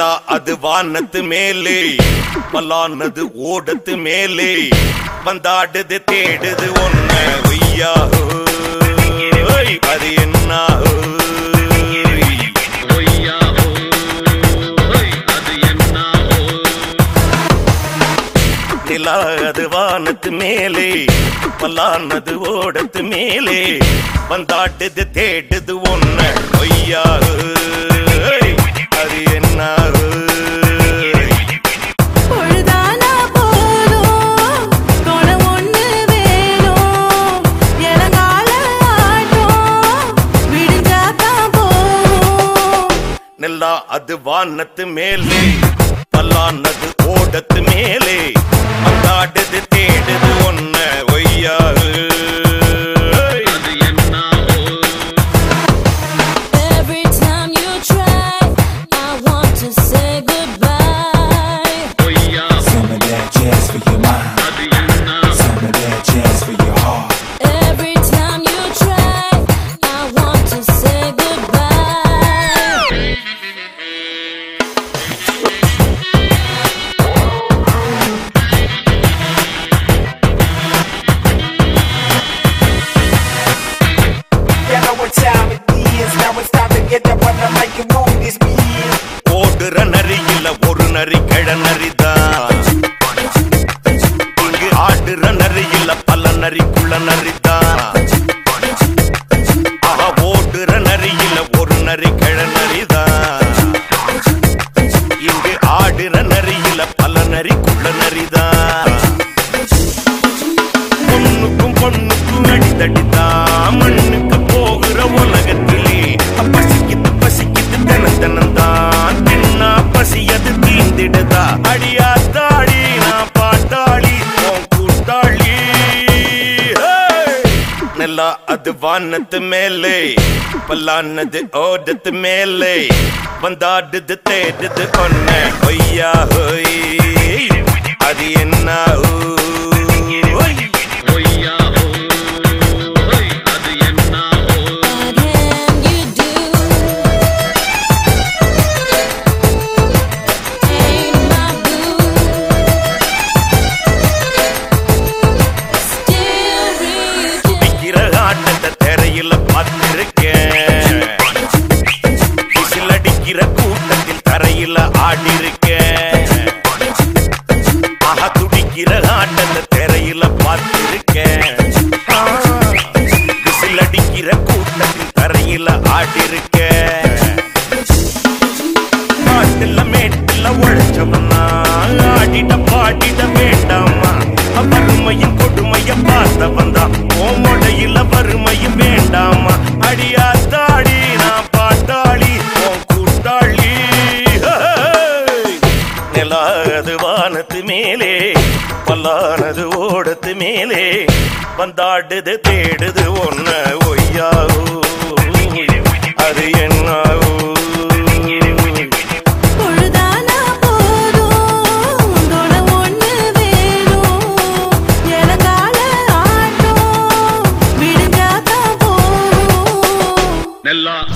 நிலா அது வானத்து மேலே பலானது ஓடத்து மேலே வந்தாடுது தேடுது ஒன்ன ஒய்யா ஓய், அது என்ன ஓய்? ஒய்யா ஓய் அது என்ன நிலா அது வானத்து மேலே பலானது ஓடத்து மேலே வந்தாடுது தேடுது ஒன்ன ஒய்யா ஓய், அது என்ன ஓய்? பொழுதானா போதும் துணை ஒண்ணு வேணும் இளங்கால ஆட்டம் விடிஞ்சாதான் போகும் நிலா அது வானத்து மேலே பல்லானது ஓடத்து மேலே வந்தாடுது தேடுது ஒன்ன ஒய்யா அது என்ன Every time you try I want to say goodbye ஒய்யா Some of that jazz for your mind, அது என்ன some of that jazz for your heart. Every time you try I want to say goodbye You know what time it is. Now it's time to get up on the mic and move this beat. ஓடுற நரியில ஒரு நரி கிழ நரிதான் இங்கு ஆடுற நரியில பல நரிக்குள்ள நரிதான் ஆஹா ஓடுற நரியில ஒரு நரி கிழ நரிதான் இங்கு ஆடுற நரியில பல நரிக்குள்ள நரிதான் பொண்ணுக்கும் பொண்ணுக்கும் அடித்தடிதான் மண்ணுக்கு போகிற உலகத்திலே பசிக்குது பசிக்குது தினம் தினம் தான் தின்னா பசியது தீந்திடுதா அடியா தாடி நான் பாட்டாளி உன் கூட்டாளி ஹே! நிலா அது வானத்து மேலே பல்லானது ஓடத்து மேலே வந்தாடுது தேடுது ஒன்ன ஒய்யா ஹோய் அது என்ன ஓய் ஒய்யா ஓய் அது என்ன Again you do Ain't my boo Still reaching பிடிக்கிற ஆட்டத்தை திரையில பார்த்திருக்கேன் விசில் அடிக்கிற கூட்டத்தில் தரையில ஆடிருக்கேன் ஆஹா துடிக்கிற ஆட்டத்தை திரையில பார்த்திருக்கேன் ஆ, விசில் அடிக்கிற கூட்டத்தில் தரையில ஆடிருக்கேன் காட்டுல மேட்டுல உழைச்சவனா ஆடிட பாடிட வேண்டாமா வறுமையும் கொடுமைய பார்த்தவன் தான் ஓமொடையில வறுமையும் வேண்டாமா அடியா தாடி நான் பாட்டாளி உன் கூட்டாளி ஹே! நிலாது வானத்து மேலே பல்லானது ஓடத்து மேலே வந்தாடுது தேடுது ஒன்ன ஒய்யாவோ அது என்னாவோ பொழுதானா போதும் துணை ஒண்ணு வேணும் இளங்கால ஆட்டம் விடிஞ்சாதான் போகும் நெல்லா